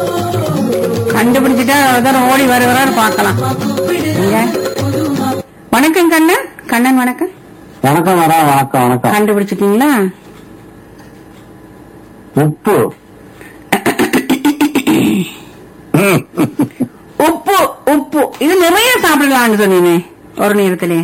கண்டுபிடிச்சிட்டா அதான் ஓடி வருகிறாரு பார்க்கலாம் இங்க. வணக்கம் கண்ணன் கண்ணன் வணக்கம் வணக்கம் மேடம் வணக்கம் வணக்கம் கண்டுபிடிச்சிட்டீங்களா உப்பு உப்பு உப்பு இது நிறைய சாப்பிடலாம்னு சொன்னீங்க ஒரு நேரத்திலே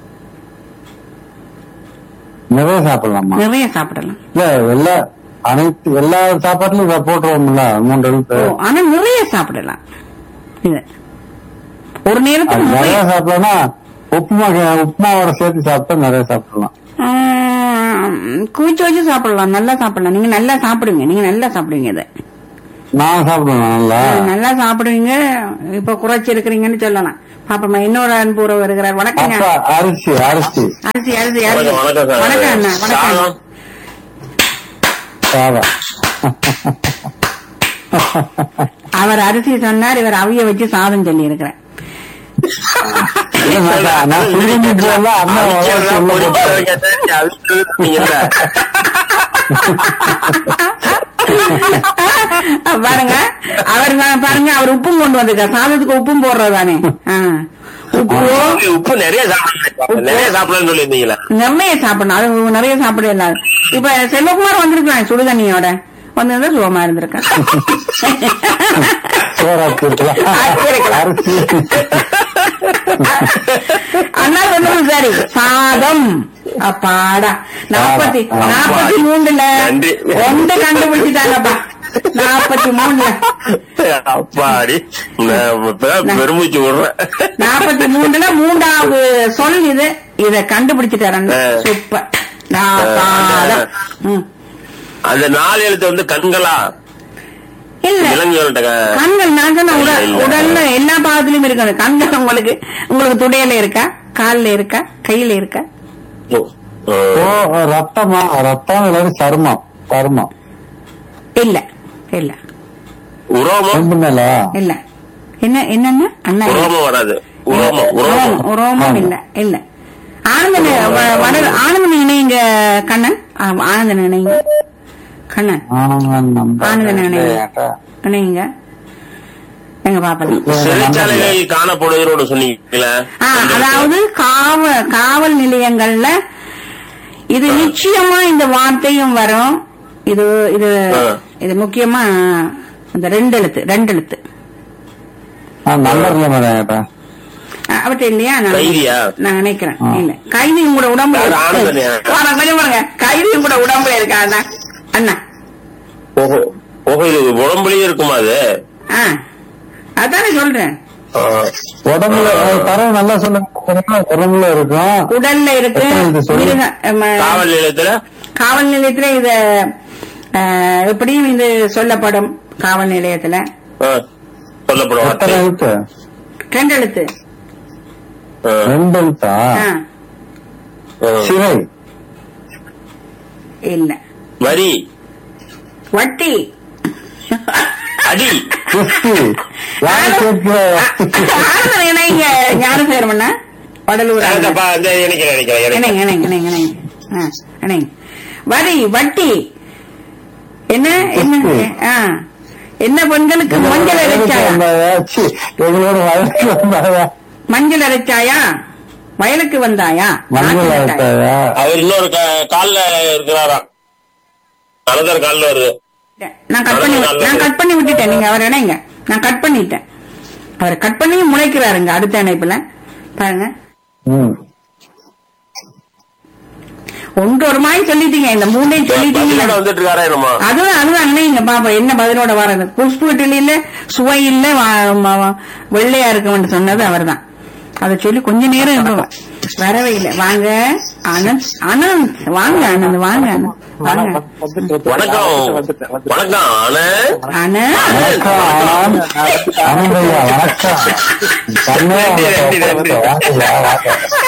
நிறைய சாப்பிடலாமா நிறைய சாப்பிடலாம் இல்ல எல்லா அனைத்து எல்லா சாப்பாட்டுலயும் இதை போட்டுருவோம்ல மூன்று ஓ, எழுத்து ஆனா நிறைய சாப்பிடலாம் இது ஒரு அது நேரத்துக்கு நிறைய நிறைய சாப்பிடலன்னா உப்புமா உப்புமாவோட சேர்த்து சாப்பிட்டா நிறைய சாப்பிடலாம் ஆம், குவிச்சு வச்சு சாப்பிடலாம் நல்லா சாப்பிடலாம் நீங்க நல்லா சாப்பிடுவீங்க நீங்க நல்லா சாப்பிடுவீங்க இதை நான் சாப்பிடுவேன் நல்லா நல்லா சாப்பிடுவீங்க இப்ப குறைச்சி இருக்கிறீங்கன்னு சொல்லலாம் பாப்பமா இன்னொரு அன்புற வருகிறார் வணக்கங்க அப்ப அரிசி அரிசி அரிசி அரிசி அரிசி வணக்கம் வணக்கம் சார் வணக்கம் அண்ணா வணக்கம் சாதம். சாதம் அவர் அரிசி சொன்னார் இவர் அவிய வச்சு சாதம் சொல்லி இருக்கிறேன் இல்ல, நான் நான் சுடுதண்ணி போடல அண்ணா அவிச்சதெல்லாம் உள்ள பொரிச்சு போட்டு- கேட்டா நீ அவிச்சது தின்னீங்கல்ல. பாருங்க அவர் தான் பாருங்க அவர் உப்பும் கொண்டு வந்திருக்கார் சாதத்துக்கு உப்பும் போடுறதானே உப்பு உப்பு உப்பு நிறைய சாப்பிடணும் நிறைய சாப்பிடணும்னு சொல்லியிருந்தீங்களா நிறைய சாப்பிடணும் அது நிறைய சாப்பிட இல்லாது இப்ப செல்வகுமார் வந்திருக்கான் சுடுதண்ணியோட வந்திருந்தா சுகமா இருந்திருக்கேன் சோறாக்கி இருக்கலாம். ஆக்கி இருக்கலாம். அரிசி அண்ணா சொன்னது சரி சாதம் அப்பாடா நாற்பத்தி ஆமா. நாற்பத்தி மூணுல நன்றி. ஒன்று கண்டுபிடிச்சிட்டாங்கப்பா நாற்பத்தி மூணுல அப்பாடி நான் இப்பதான் பெருமூச்சு விடுறேன் நாற்பத்தி மூணுல மூன்றாவது சொல் இது இத கண்டுபிடிச்சிட்டாரு அண்ணா. ஆ. சூப்பர் நான் சாதம் ம். அந்த நாலு எழுத்து வந்து கண்களா இல்ல விலங்குகள்கிட்ட க- கண்கள் நான் சொன்ன உடல் இல்ல. உடல்ல எல்லா பாகத்திலயும் இருக்குது கண்கள் உங்களுக்கு உங்களுக்கு துடையில இருக்கா கால்ல இருக்கா கையில இருக்கா ஓ, ஓ ரத்தமா ரத்தம் இல்லாட்டி சருமம் சருமம் இல்ல இல்ல உரோமம் ரெண்டு மேல இல்ல என்ன என்னன்னா அண்ணா இல்ல. உரோமம் வராது உரோமம் உரோமம் உரோமம் உரோமம் இல்ல இல்ல ஆனந்தன் வ- வட- ஆனந்தன் இணைங்க கண்ணன் ஆமா, ஆனந்தன் இணைங்க கண்ணன் ஆனந்தம் ஆனந்தன் இணைங்க இணைங்க எங்க பாப்பலாம் சிறைச்சாலைகளில் காணப்படுவதோடு சொன்னீங்களா ஆ, அதாவது காவ காவல் நிலையங்கள்ல இது நிச்சயமா இந்த வார்த்தையும் வரும் இது இது ஆ. இது முக்கியமா இந்த ரெண்டு எழுத்து ரெண்டு எழுத்து நம்பர் இல்ல மேடம் கேட்டேன் அவர்கிட்ட இல்லையா நான் கைதியா? நான் நினைக்கிறேன் ஆ. இல்ல கைதியும் கூட உடம்புல யார் ஆனந்தனியா? பாருங்க, கொஞ்சம் பாருங்க கைதியும் கூட உடம்புல இருக்கா அண்ணா அண்ணா ஓஹோ ஓஹோ இது உடம்புலயே இருக்குமா அது ஆ அதானே சொல்றேன் ஆ. உடம்புல அஹ், தரவு நல்லா சொல்லுங்க உடம்புல இருக்கும் உடல்ல இருக்கு எத்தனை இது சொல்லு? மிருக ம- காவல் நிலையத்துல காவல் நிலையத்துல இத ஆ, எப்படியும் இது சொல்லப்படும் காவல் நிலையத்துல ஆ, சொல்லப்படும் எத்தனை வார்த்தை. எழுத்து ரெண்டு எழுத்து ஆ, ரெண்டு எழுத்தா ஆ, ஆ. சிறை இல்ல வரி வட்டி அடி குஸ்தி யாரு கேட்கிற ஆனந்தன் இணைங்க ஞானம் சேர்மண்ணா வடலூர் ஆனந்தன். அப்பா, இந்த நினைக்கிறேன் நினைக்கிறேன் இணைங்க நினைக்கிறேன். இணைங்க இணைங்க இணைங்க ஆ, இணைங்க வரி வட்டி என்ன என்ன வட்டி. ஆ என்ன பெண்களுக்கு மஞ்சள் அரைச்சாயா சி, எங்களோட வயசுக்கு வந்தாயா மஞ்சள் அரைச்சாயா வயலுக்கு வந்தாயா மஞ்சள் நாட்டு நட்டாயா? ஆயிட்டாயா அவர் இன்னொரு கா- கால்ல இருக்கிறாராம் அனதர் கால்ல வருது நான் கட் பண்ணி நான் கட் பண்ணி விட்டுட்டேன் நீங்க அவர் இணைங்க நான் கட் பண்ணிட்டேன் அவர் கட் பண்ணி முளைக்கிறாருங்க அடுத்த இணைப்புல பாருங்க ம். ஒன்று ஒரு மாதிரி சொல்லிட்டீங்க இந்த மூணையும் சொல்லிட்டீங்க பதிலோட வந்துட்டு இருக்காரா என்னமா அதுதான் அதுதான் அண்ணன் பாப்பா என்ன பதிலோட வரது குஷ்பு இட்லி இல்ல சுவை இல்ல வா- ம- வா- வெள்ளையா இருக்கும்னு சொன்னது அவர்தான் அதை சொல்லி கொஞ்ச நேரம் இருப்போம் வரவே இல்லை வாங்க ஆனந்த் ஆனந்த் வாங்க ஆனந்த் வாங்க ஆனந்த் வாங்க வணக்கம் வணக்கம் அண்ணே ஆனந்த் வணக்கம் ஆனந்த். ஆனந்தையா வணக்கம் கண்ணே நன்றி, நன்றி, நன்றி. வாங்கய்யா, வாங்க.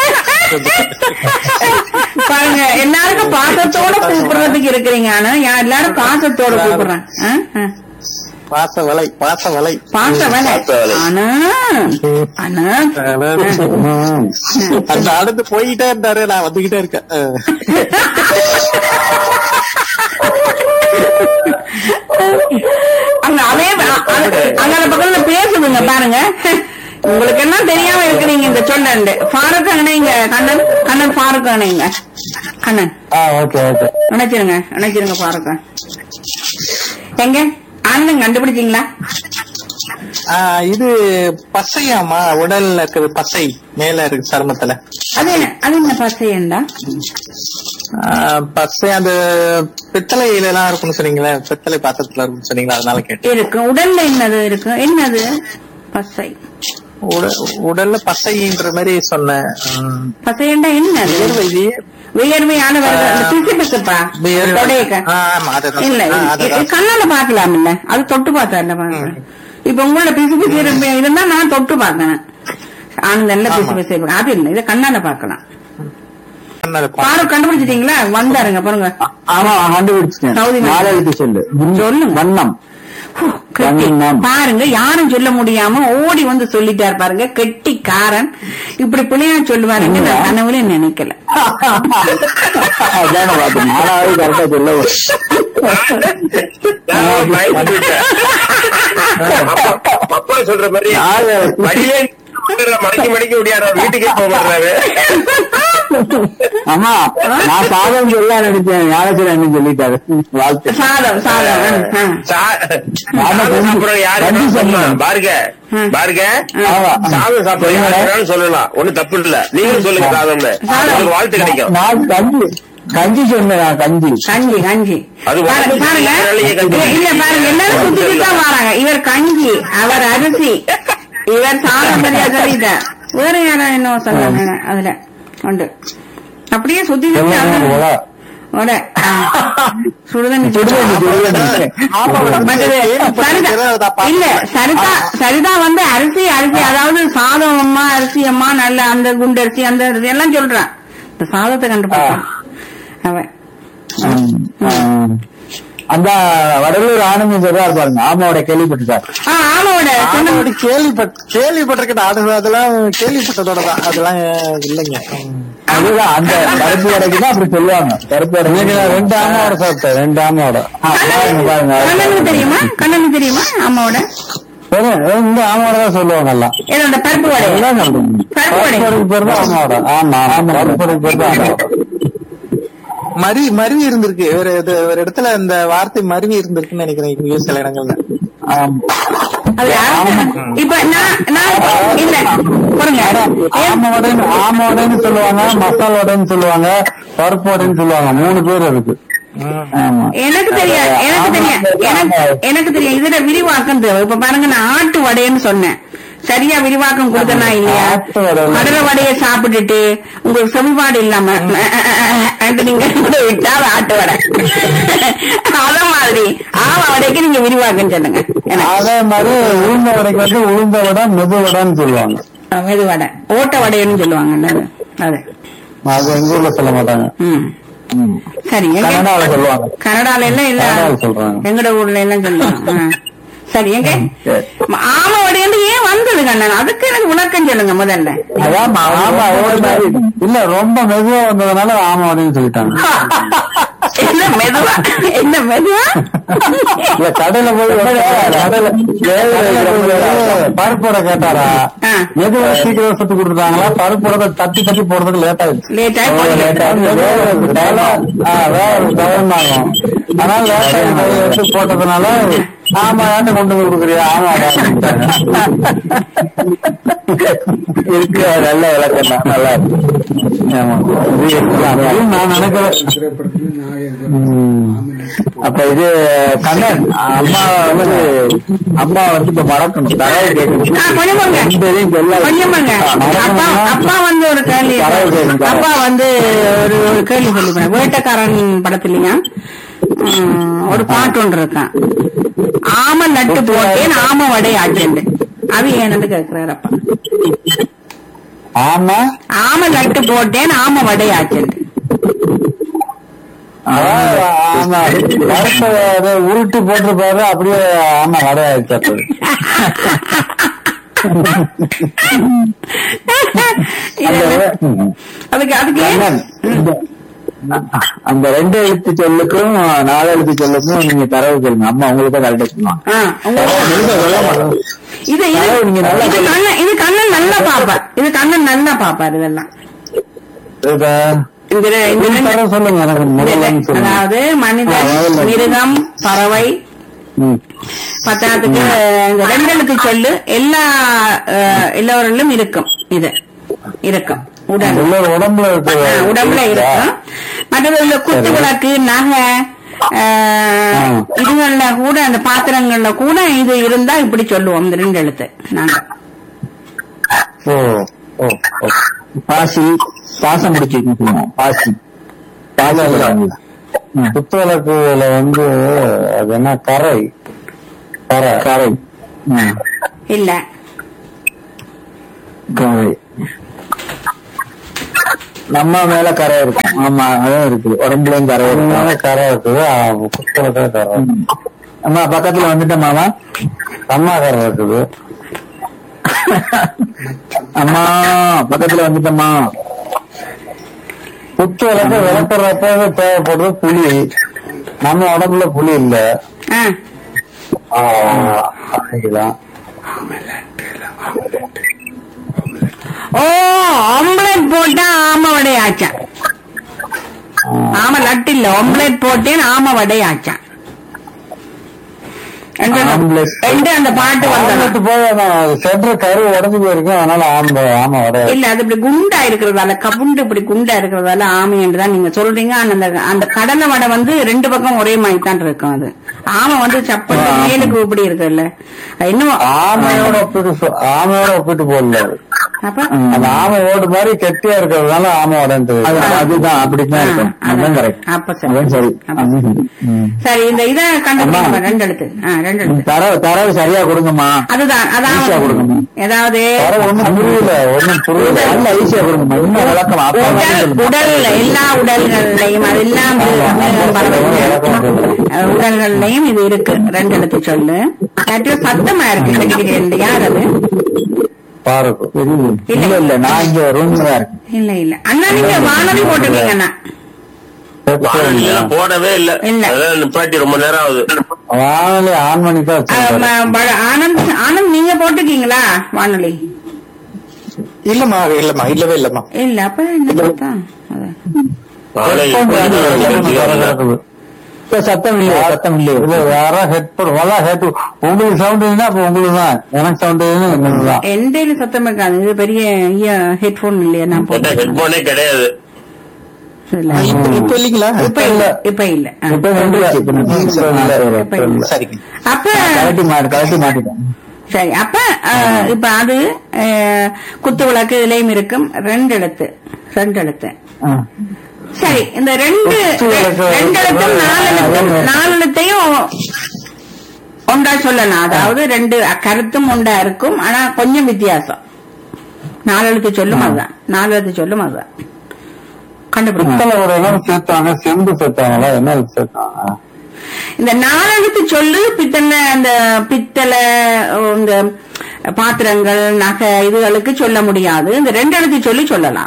பாருங்க எல்லாருக்கும் பாசத்தோட கூப்பிடுறதுக்கு இருக்கிறீங்க ஆனா யா- எல்லாரும் பாசத்தோட கூப்பிடுறேன் ஆ? ஆ. பாச வலை பாச வலை பாச வேலை பாச வேலை. ஆனா ஆனா ம். அந்த அடுத்து போயிட்டே இருந்தாரு நான் வந்துகிட்டே இருக்கேன் அஹ். அங்க அதே அங்க பக்கத்துல பேசுதுங்க பாருங்க உங்களுக்கு எல்லாம் தெரியாம இருக்கிறீங்க இந்த சொல்ல ஃபாரூக் அணைங்க கண்ணன் கண்ணன் ஃபாரூக் அணைங்க கண்ணன் ஆ ஓகே ஓகே நினைச்சிருங்க நினைச்சிருங்க ஃபாரூக் எங்க ஆனந்தம் கண்டுபிடிச்சீங்களா ஆ, இது பசையாமா உடல்ல இருக்கிற பசை மேல இருக்கு சருமத்துல அது என்ன அது என்ன பசையண்டா ஆ, பசை அந்த பித்தளையில எல்லாம் இருக்கும்னு சொன்னீங்களே பித்தளை பாத்திரத்துல இருக்கும்னு சொன்னீங்களா அதனால கேட்டேன் இருக்கு உடல்ல என்னது இருக்கு என்னது பசை உட- உடல்ல பசைன்ற மாதிரி சொன்னேன் ம். பசையண்டா என்னது உயர்வெளி. வியர்வையான வருது அந்த பிசு பிசுப்பா வியர்வை. தொடையக்க ஆ, ஆமா, அதுதான். இல்ல ஆ, இது- அதுதான். இது கண்ணால பாக்கலாம் இல்ல அது தொட்டு பார்த்தா இல்ல பாருங்க இப்ப உங்களோட பிசு பிசு இருப்ப- இருந்தா நான் தொட்டு பார்க்கணும் ஆனந்தன்ல பிசு ஆமா. பிசு இருக்கும். அது இல்ல இதை கண்ணால பாக்கலாம் கண்ணால பா- பாரு கண்டுபிடிச்சிட்டீங்களா வந்தாருங்க பாருங்க ஆமா கண்டுபிடிச்சிட்டேன் சவுதி நாடு. நாலு எழுத்து சொல்லு சொல்லுங்க. வண்ணம் ஹூ, கெட்டி. வண்ணம். பாருங்க யாரும் சொல்ல முடியாம ஓடி வந்து சொல்லிட்டார் பாருங்க கெட்டிக்காரன் இப்படி பிள்ளையா சொல்லுவாருங்க நான் கனவுல நினைக்கல அதான பார்த்தேன் நாலாவது கரெக்டா சொல்ல நான் பயந்து விட்டேன். அப்பா- அப்பா சொல்ற மாதிரி நாலு வழியிலே மடக்கி மடக்கி விடியாரா வீட்டுக்கே போக மாட்டாரு ஆமா நான் சாதம் சொல்ல நினைச்சேன் ஞானத்தில் சொல்லிட்டாரு வாழ்த்து சாதம் சாதம் ஆ, ஆ. சாதம் சாப்பிடுற யாரு கஞ்சி சொன்னா சொன்னேன். பாருங்க ம். பாருங்க ஆமா. சாதம் சாப்பிடுற யாரு வேணாலும் சொல்லலாம் ஒண்ணும் தப்பு இல்ல நீங்களும் சொல்லுங்க சாதம்னு உங்களுக்கு வாழ்த்து கிடைக்கும் நான் கஞ்சி கஞ்சி சொன்னேன் நான் கஞ்சி கஞ்சி கஞ்சி அது பாரு- உடம்புக்கு பாருங்க வேலையே கஞ்சி. இல்ல, இல்ல பாருங்க எல்லாரும் சுத்திட்டு தான் வராங்க இவர் கஞ்சி அவர் அரிசி இவர் சாதம் சரியா சொல்லிட்டார் வேற யாரும் என்ன சொன்னாங்க அதுல உண்டு அப்படியே சுத்தி சுத்தி சொல்லுங்க, அது- உல. உட. ஆ. சுடுதண்ணி சுடுதண்ணி, சுடுதண்ணி. மற்றது சரிதா இல்ல சரிதா சரிதா வந்து அரிசி அரிசி அதாவது சாதம் அம்மா அரிசி அம்மா நல்ல அந்த குண்டு அரிசி அந்த அரிசி எல்லாம் சொல்றான் இந்த சாதத்தை கண்டுபிடிச்சான் அவன் ம், ம். அந்த வடலூர் ஆனந்தி சொல்றாரு பாருங்க ஆமாவோட கேள்விப்பட்டுட்டார் ஆ, ஆமாவோட சொன்ன அப்படி கேள்விப்பட் கேள்விப்பட்டிருக்கேன் அது அதெல்லாம் கேள்விப்பட்டதோட தான் அதெல்லாம் இல்லைங்க ம். அதுதான் அந்த கருப்பு வடைக்கு தான் அப்படி சொல்லுவாங்க கருப்பு வடை ரெண்டு ஆமாவோட சாப்பிட்டேன் ரெண்டு ஆமாவோட ஆ, பாருங்க பாருங்க கண்ணனுக்கு தெரியுமா கண்ணனுக்கு தெரியுமா அம்மாவோட வெறும் இந்த ஆமாவோட தான் சொல்லுவாங்க எல்லாம் என்னோட பருப்பு வடை அதுதான் சொல்றேன். பருப்பு வடை. பருப்பு பேர் தான் ஆமாவோட ஆமா ஆமா பருப்பு பேர் தான் ஆமாவோட மரி மருவி இருந்திருக்கு ஒரு இது- ஒரு இடத்துல இந்த வார்த்தை மருவி இருந்திருக்குன்னு நினைக்கிறேன் இங்க சில இடங்கள்ல ஆமா. அது யாரு? இப்ப நான் நான் இல்ல பாருங்க ஆம வடைன்னு ஆம வடைன்னு சொல்லுவாங்க மசால் வடைன்னு சொல்லுவாங்க பருப்பு வடைன்னு சொல்லுவாங்க மூணு பேர் இருக்கு ஆமா எனக்கு தெரியாது எனக்கு தெரியும் எனக்கு எனக்கு தெரியும் இதுல விரிவாக்கம் தேவை இப்ப பாருங்க நான் ஆட்டு வடைன்னு சொன்னேன் சரியா விரிவாக்கம் கொடுத்தனா இல்லையா ஆட்டு வடை. கடலை வடையை சாப்பிட்டுட்டு உங்களுக்கு செவிப்பாடு இல்லாம அது நீங்க கூட விட்டா அது ஆட்டு வடை அத மாதிரி ஆவ வடைக்கு நீங்க விரிவாக்கம் சொல்லுங்க எனக்கு அதே மாதிரி உளுந்த வடைக்கு வந்து உளுந்த வடை மெது வடைன்னு சொல்லுவாங்க மெது வடை ஓட்ட வடைன்னு சொல்லுவாங்கல்ல அது. அது அது எங்க ஊர்ல சொல்ல மாட்டாங்க ம் ம். சரி எங்க கன்னடால சொல்லுவாங்க கனடால எல்லாம் இல்ல கனடால சொல்றாங்க. எங்கட ஊர்ல எல்லாம் சொல்லுவாங்க ஆ. சரி எங்க சரி. ஆமா வடையண்டு ஏன் வந்தது கண்ணன் அதுக்கு எனக்கு விளக்கம் சொல்லுங்க முதல்ல அதான் ஆமா ஒரு மாதிரி இல்ல ரொம்ப மெதுவா வந்ததுனால ஆமா வடைன்னு சொல்லிட்டாங்க என்ன மெதுவா என்ன மெதுவா இல்ல கடையில போய் கடையில பருப்போட கேட்டாரா ஆ. மெதுவா சீக்கிரம் சுட்டு கொடுத்தாங்களா பருப்போட தட்டி தட்டி போடுறதுக்கு லேட் ஆயிடுச்சு லேட் ஆகி அவ்வளவு late ஆகுது. வேற ஒரு time- ஆ, வேற ஒரு time ஆகும். அதனால லேட் ஆகி போய் எடுத்து போட்டதுனால ஆமா ஏன்டா கொண்டு போய் கொடுக்குறியா ஆமா இருக்கு அது நல்ல விளக்கம் தான் நல்லா இருக்கு ஆமா இது இருக்கலாம். அதையும் நான் நினைக்கிறேன் ம். அப்ப இது கண்ணன் அம்மா வந்து அம்மா வந்து இப்ப மறக்கணும் தரவு கேட்கணும் ஆ, கொஞ்சம் போங்க. ரெண்டு இதையும் சொல்ல- கொஞ்சம் பாருங்க ஆ, அப்பா மறக்கணும்னா- அப்பா வந்து ஒரு கேள்வி தரவு கேட்கணும். அப்பா வந்து ஒரு ஒரு கேள்வி சொல்லி வேட்டக்காரன் படத்துலயா ம், ஒரு பாட்டு ஒன்று இருக்கான் ஆம நட்டு போட்டேன் ஆம வடை ஆச்சேன் அது ஏன்னு கேக்குறாரு அப்பா ஆமா ஆம நட்டு போட்டேன் ஆம வடை ஆச்சேன் அதாவது, ஆமா பருப்பை அதை உருட்டி போட்டிருப்பாரு அப்படியே ஆமா வடை ஆயிடுச்சு அப்படி. அந்த ம். அதுக்கு அதுக்கு ஏன்? கண்ணன், இந்த அந்த ரெண்டு எழுத்து சொல்லுக்கும் நாலு எழுத்து சொல்லுக்கும் நீங்க தரவு சொல்லுங்க அம்மா உங்களுக்கு தான் கரெக்டா சொல்லுவாங்க ஆ, உங்களுக்கு- இது இது தரவு நீங்க நல்லா இது கண்ணன் இது கண்ணன் நல்லா பாப்பார் இது கண்ணன் நல்லா பாப்பார் இதெல்லாம் இப்ப இந்த ரெ- இந்த இந்த ரெண்டு- தரவு சொல்லுங்க எனக்கு முதல்ல இந்த- சொல்லுங்க அதாவது மனிதன் ஆ, முதல்ல. மிருகம் பறவை ம். பத்தாத்துக்கு இந்த ரெண்டெழுத்து சொல்லு எல்லா அஹ், எல்லோரிலும் இருக்கும் இது இருக்கும் உடல் எல்லார் உடம்புல இருக்கு ஆ, உடம்புல இருக்கும் மற்றது இந்த குத்து விளக்கு நகை ஆஹ், ஆ. இதுகள்ல கூட அந்த பாத்திரங்கள்ல கூட இது இருந்தா இப்படி சொல்லுவோம் இந்த ரெண்டு எழுத்து நாங்க ஓ ஓ ஓ. பாசி பாசம் பிடிச்சி சொல்லுவோம் பாசி பாசி புத்தகத்துல வந்து அது என்ன கரை கரை கரை ம். இல்ல கரை நம்ம மேல கரை இருக்கும் ஆமா அதான் இருக்குது உடம்புலயும் கரை இருக்கும் கரை இருக்குது புத்தகத்துல கரை அம்மா பக்கத்துல வந்துட்டேன் மாமா அம்மா கரை இருக்குது அம்மா பக்கத்துல வந்துட்டம்மா புத்து விளக்க விளக்குறப்ப தேவைப்படுறது புளி நம்ம உடம்புல புளி இல்ல ஆ, அதுதான் ஓ ஆம்லெட் போட்டா ஆம வடை ஆச்சான் ஆம லட்டு இல்ல ஆம்லெட் போட்டேன் ஆம வடை ஆச்சான் என்று அந்த- Omelette. என்று அந்த பாட்டு வந்தது ஆம்பளத்து போய் சென்ற கரு உடஞ்சு போயிருக்கும் அதனால ஆம்ப ஆமா வர இல்ல அது இப்படி குண்டா இருக்கிறதால கபுண்டு இப்படி குண்டா இருக்கிறதால ஆமை என்றுதான் நீங்க சொல்றீங்க ஆனா அந்த அந்த கடலை வடை வந்து ரெண்டு பக்கம் ஒரே மாதிரி தான் இருக்கும் அது ஆமை வந்து சப்பல் மேலுக்கு இப்படி இருக்குல்ல அது இன்னும் ஆமையோட ஒப்பிட்டு சொ- ஆமையோட ஒப்பிட்டு போடல அது. அப்ப அந்த ஆமை ஓடு மாதிரி கெட்டியா இருக்கிறதுனால ஆமை உடஞ்சு அதுதான் அப்படித்தான் இருக்கும் அதான் கரெக்ட் அப்ப சரி அதான் சரி அப்ப அதான் சரி. சரி ம். சரி இந்த இதை கண்டுபிடிங்க ரெண்டு எழுத்து ஆ, ரெண்டு எழுத்து தரவு தரவு சரியா கொடுங்கம்மா அதுதான் ஈஸியா கொடுங்க. அதான் ஏதாவது தரவு ஒண்ணும் புரியல ஒண்ணும் புரியல நல்ல ஈஸியா கொடுங்கம்மா இன்னும் விளக்கம் அப்பா உடல் உடல் எல்லா உடல்கள்லையும் அதெல்லாம் அஹ் உடல்கள்லையும் இது இருக்கு ரெண்டு எழுத்து சொல்லு சற்று சத்தமா இருக்கு கிட்டக்கிட்ட யார் அது பாருக்கு இல்ல இல்ல நான் இங்க ரூம்ல தான் இருக்கேன் இல்ல இல்ல அண்ணா நீங்க வானதி போட்டிருக்கீங்க அண்ணா வானொலி எல்லாம் போடவே இல்ல இல்ல. அதான் நிப்பாட்டி ரொம்ப நேரம் ஆகுது வானொலி ஆன் பண்ணி தான் அஹ் வச்சிருக்கேன். ம- ப- ஆனந்த் ஆனந்த் நீங்க போட்டிருக்கீங்களா வானொலி இல்லம்மா இல்லம்மா இல்லவே இல்லம்மா இல்ல அப்ப என்ன பார்த்தா அதான். வானொலி கிடக்குது. இப்ப சத்தம் இல்லையா சத்தம் இல்லையா இல்ல யாரா ஹெட்போன் வலா ஹெட் உங்களுக்கு சவுண்ட் இருந்தா அப்ப உங்களுக்கு தான் எனக்கு சவுண்ட் எங்களுக்கு தான் எந்த சத்தம் இருக்காது இது பெரிய ஹெட்போன் இல்லையா நான் போட்டேன் ஹெட்போனே கிடையாது இல்ல. இப்ப இப்ப இல்லீங்களா இப்ப இல்ல இப்ப இல்ல ஆ. இப்ப வந்துருச்சு. இப்ப நான் இல்ல, இல்ல, இப்ப இப்ப இல்ல. இல்ல. சரிங்க அப்ப கழட்டி மாட்டு கழட்டி மாட்டிட்டேன் சரி அப்ப அஹ், இப்ப அது அஹ், குத்து விளக்கு இதுலயும் இருக்கும் ரெண்டு எழுத்து ரெண்டு எழுத்து ஆ. சரி இந்த ரெண்டு குத்து விளக்கு, ரெண்டு எழுத்தும் நாலு எழுத்தும் நாலு எழுத்தையும் ஒன்றா சொல்லலாம் அதாவது ரெண்டு கருத்தும் ஒன்றா இருக்கும் ஆனா கொஞ்சம் வித்தியாசம் நாலு எழுத்து சொல்லும் அதுதான் நாலு எழுத்து சொல்லும் அதுதான் கண்டுபிடிக்கும் பித்தளை ஒரு இடம் சேர்த்தாங்க செம்பு சேர்த்தாங்களா என்ன சேர்த்தாங்க இந்த நாலெழுத்து சொல்லு பித்தளை அந்த பித்தளை இந்த பாத்திரங்கள் நகை இதுகளுக்கு சொல்ல முடியாது இந்த ரெண்டு எழுத்து சொல்லி சொல்லலாம்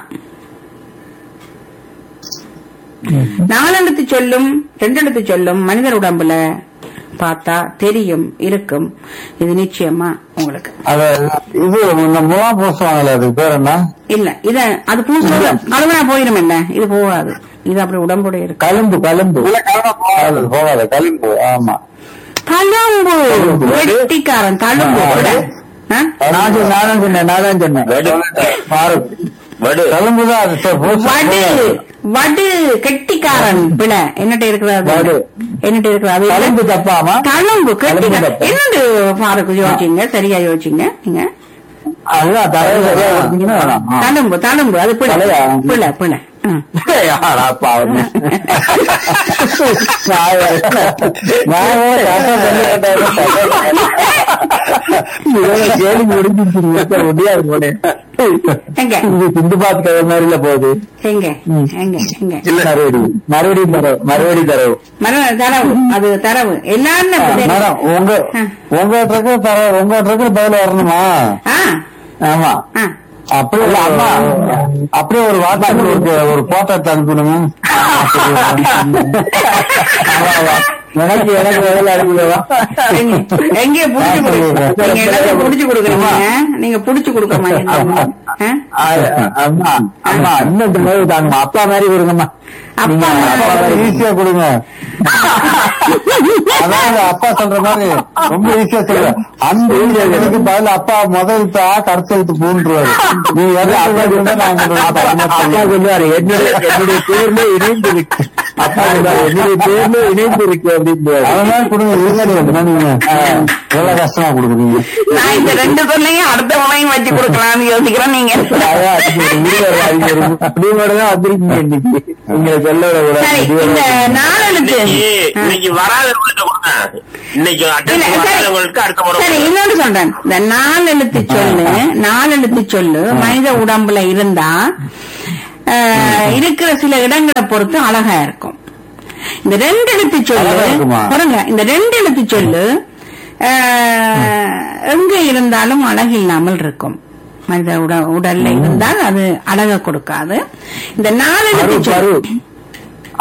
நாலெழுத்து சொல்லும் ரெண்டு எழுத்து சொல்லும் மனிதர் உடம்புல பார்த்தா தெரியும் இருக்கும் இது நிச்சயமா உங்களுக்கு அத இது இந்த முலாம் பூசுவாங்களே அது பேர் என்ன இல்ல இத அது பூச கழுவனா போயிடும் என்ன இது போகாது இது அப்படி உடம்புடைய இருக்கு கலும்பு கலும்பு அது போகாத கலும்பு ஆமா தழும்பு வெட்டிக்காரன் தழும்பு கூட. ஆ? நான் சொன்னேன், நானும் சொன்னேன் நான் தான் சொன்னேன் வடு. பாரு வடு கலும்பு தான் அது சரி, பூசு. வடு வடு கெட்டிக்காரன் பிழை என்னட்ட இருக்கிறது வடு. என்னட்ட இருக்கிறது கலும்பு தப்பாமா தழும்பு கெட்டிக்காரன் தப்பு. என்னது பாருக்கு யோசிச்சீங்க சரியா யோசிச்சீங்க நீங்க அதுதான் தலையை சரியா கொடுத்தீங்கன்னா வேணாம். ஆ. தழும்பு தழும்பு அது பிழை தலையா? பிழை பிழை ஆ. யாரா பாவம். நான் வேற- நான் வேற கரெக்டா சொல்லி கேட்டேன். இதோட கேள்வி முடிஞ்சிருச்சு முடியாது போனே எங்க இது சிந்து பாத்து கதை மாதிரில போகுது எங்க எங்க எங்க மறுபடியும் மறுபடியும் தரவு மறுபடியும் தரவு மர தரவு அது தரவு எல்லாரும் அப்படி தெரியும். மேடம் உங்க ஆ. உங்க ட்ரக்கு தர உங்க ட்ரக்கு பதில் வரணுமா ஆ ஆமா ஆ அப்படியே இல்ல, அம்மா அப்படியே ஒரு வாட்ஸ்அப்ல ஒரு ஒரு போட்டோ எடுத்து அனுப்பிடுங்க எனக்கு எனக்கு முதல்ல அனுப்பிடுவா எங்க- எங்கே புடிச்சு கொடுக்க நீங்க எல்லாத்தையும் புடிச்சு கொடுக்குறீங்க நீங்க புடிச்சு கொடுக்க மாட்டீங்க ஆ? அம்மா அம்மா இன்னும் இந்த மாதிரி தாங்கம்மா அப்பா மாதிரி கொடுங்கம்மா அப்பா நீங்க மாதிரி. அப்பா மாதிரி ஈஸியா கொடுங்க அதாவது அப்பா சொல்ற மாதிரி ரொம்ப ஈஸியா சொல்ற அந்த எனக்கு பதில் அப்பா முதல் எழுத்து ஆ கடைசி எழுத்து பூன்றுவாரு நீ எதை அப்பா சொல்ல நான் அப்பா சொல்லுவாரு என்னுடைய என்னுடைய பேர்ல இணைந்து இருக்கு அப்பா சொல்லுவாரு என்னுடைய பேர்ல இணைந்து இருக்கு அப்படின்னு அதனால கொடுங்க இருக்காது வந்து நீங்க எவ்வளவு கஷ்டமா கொடுக்குறீங்க நான் இந்த ரெண்டு சொல்லையும் அடுத்த முனையும் வச்சு கொடுக்கலாம்னு யோசிக்கிறேன் நீங்க சரி இந்த நாலெழுத்து இன்னைக்கு இன்னைக்கு வராதவங்கள்ட்ட கொடுங்க இன்னைக்கு இல்ல, அட்டன் சரி. வராதவங்களுக்கு அடுத்த முறை சரி கொடுங்க. இன்னொன்று சொல்றேன் இந்த நாலெழுத்து சொல்லு நாலெழுத்து சொல்லு மனித உடம்புல இருந்தா அஹ், இருக்கிற சில இடங்களை பொறுத்து அழகா இருக்கும் இந்த ரெண்டு எழுத்து சொல்லு அழகா இருக்குமா? பாருங்க இந்த ரெண்டு எழுத்து சொல்லு அஹ், எங்க இருந்தாலும் அழகு இல்லாமல் இருக்கும் மனித உட உடல்ல இருந்தால் அது அழக கொடுக்காது இந்த நாலெழுத்து பரு, சொல்லு